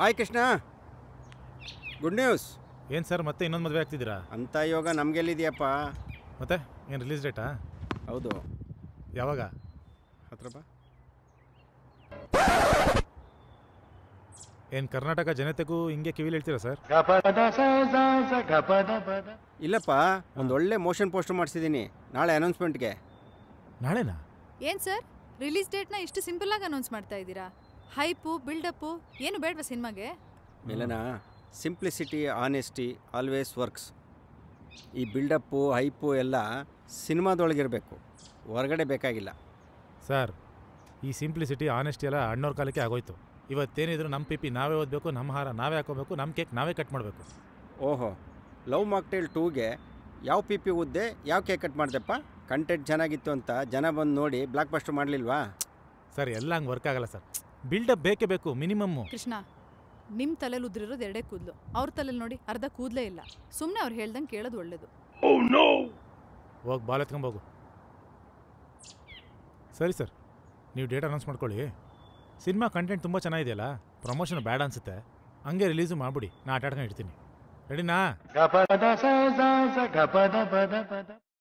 hi Krishna good news ಏನು sir ಮತ್ತೆ ಇನ್ನೊಂದು ಮದುವೆ ಆಗ್ತಿದ್ದೀರಾ ಅಂಥ ಯೋಗ ನಮಗೆಲ್ಲಿದೆಯಪ್ಪ ಮತ್ತೆ ಏನು ರಿಲೀಸ್ ಡೇಟಾ ಹೌದು ಯಾವಾಗ ಹತ್ರ ಬಾ ಏನು ಕರ್ನಾಟಕ ಜನತೆಗೂ ಹಿಂಗೆ ಕಿವಿಲಿ ಹೇಳ್ತೀರಾ ಸರ್ ಇಲ್ಲಪ್ಪ ಒಂದು ಒಳ್ಳೆ ಮೋಷನ್ ಪೋಸ್ಟರ್ ಮಾಡಿಸಿದ್ದೀನಿ ನಾಳೆ ಅನೌನ್ಸ್ಮೆಂಟ್ಗೆ ನಾಳೆನಾ ಏನ್ ಸರ್ ರಿಲೀಸ್ ಡೇಟ್ನ ಇಷ್ಟು ಸಿಂಪಲ್ ಆಗಿ ಅನೌನ್ಸ್ ಮಾಡ್ತಾ ಇದ್ದೀರಾ ಹೈಪು ಬಿಲ್ಡಪ್ಪು ಏನು ಬೇಡವಾ ಸಿನಿಮಾಗೆ Milana simplicity honesty always works ಈ ಬಿಲ್ಡಪ್ಪು ಹೈಪು ಎಲ್ಲ ಸಿನಿಮಾದೊಳಗಿರಬೇಕು ಹೊರಗಡೆ ಬೇಕಾಗಿಲ್ಲ ಸರ್ ಈ ಸಿಂಪ್ಲಿಸಿಟಿ ಆನೆಸ್ಟಿ ಎಲ್ಲ ಅಣ್ಣವ್ರ ಕಾಲಕ್ಕೆ ಆಗೋಯ್ತು ಇವತ್ತೇನಿದ್ರು ನಮ್ಮ ಪಿಪಿ ನಾವೇ ಓದಬೇಕು ನಮ್ಮ ಹಾರ ನಾವೇ ಹಾಕೋಬೇಕು ನಮ್ಮ ಕೇಕ್ ನಾವೇ ಕಟ್ ಮಾಡಬೇಕು ಓಹೋ ಲವ್ ಮಾಕ್ಟೇಲ್ ಟೂಗೆ ಯಾವ ಪಿ ಪಿ ಉದ್ದೆ ಯಾವ ಕೇಕ್ ಕಟ್ ಮಾಡ್ದೆಪ್ಪ ಕಂಟೆಂಟ್ ಚೆನ್ನಾಗಿತ್ತು ಅಂತ ಜನ ಬಂದು ನೋಡಿ ಬ್ಲಾಕ್ ಬಸ್ಟರ್ ಮಾಡಲಿಲ್ವಾ ಸರ್ ಎಲ್ಲ ಹಂಗೆ ವರ್ಕ್ ಆಗಲ್ಲ ಸರ್ ಬಿಲ್ಡಪ್ ಬೇಕೇ ಬೇಕು ಮಿನಿಮಮ್ಮು ಕೃಷ್ಣ ನಿಮ್ಮ ತಲೆಯಲ್ಲಿ ಉದ್ರಿರೋದು ಎರಡೇ ಕೂದಲು ಅವ್ರ ತಲೆಯಲ್ಲಿ ನೋಡಿ ಅರ್ಧ ಕೂದಲೇ ಇಲ್ಲ ಸುಮ್ಮನೆ ಅವ್ರು ಹೇಳ್ದಂಗೆ ಕೇಳೋದು ಒಳ್ಳೇದು ಹೋಗಿ ಬಾಲ್ ಎತ್ಕೊಂಬೋಗು ಸರಿ ಸರ್ ನೀವು ಡೇಟ್ ಅನೌನ್ಸ್ ಮಾಡ್ಕೊಳ್ಳಿ ಸಿನಿಮಾ ಕಂಟೆಂಟ್ ತುಂಬ ಚೆನ್ನಾಗಿದೆಯಲ್ಲ ಪ್ರಮೋಷನ್ ಬೇಡ ಅನ್ಸುತ್ತೆ ಹಂಗೆ ರಿಲೀಸು ಮಾಡ್ಬಿಡಿ ನಾ ಆಟ ಆಡ್ಕೊಂಡು ಇಡ್ತೀನಿ ರೆಡಿನಾ